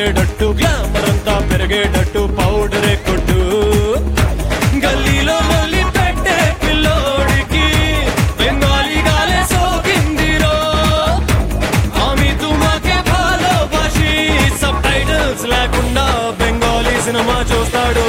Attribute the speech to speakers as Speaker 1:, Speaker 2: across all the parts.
Speaker 1: జరిగేటట్టు glamour అంతా పెరిగేటట్టు పౌడరే కొట్టు గల్లీలో మళ్ళీ పెట్టే పిల్లోడికి బెంగాలీ గాలే సోకిందిరో ఆమె తుమాకే భాలోబాషి సబ్ టైటిల్స్ లేకుండా బెంగాలీ సినిమా చూస్తాడు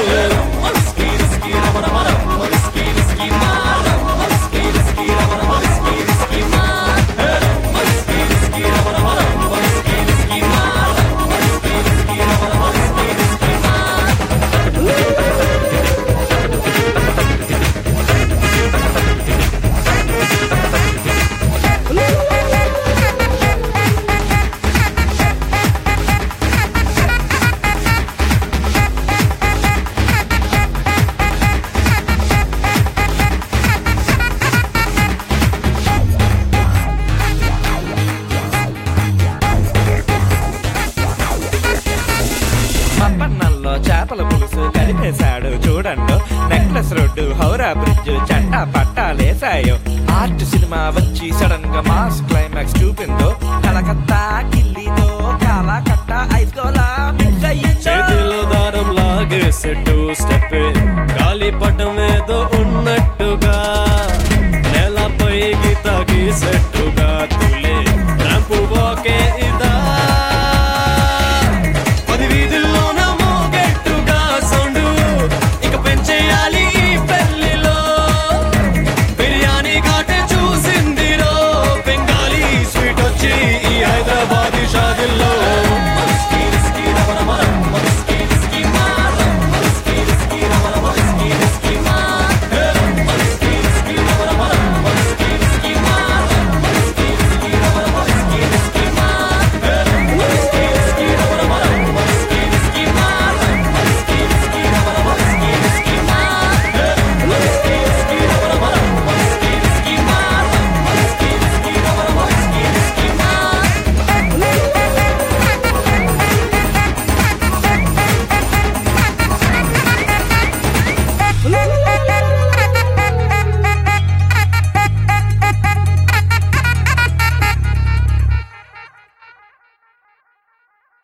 Speaker 2: మప్పన్నల్లో చేపల పులుసు కలిపేశాడు చూడండు నెక్లెస్ రోడ్డు హౌరా బ్రిడ్జ్ చట్టా పట్టాలేసాయో ఆర్ట్ సినిమా వచ్చి సడన్ గా మాస్ క్లైమాక్స్ చూపిందో కలకత్తా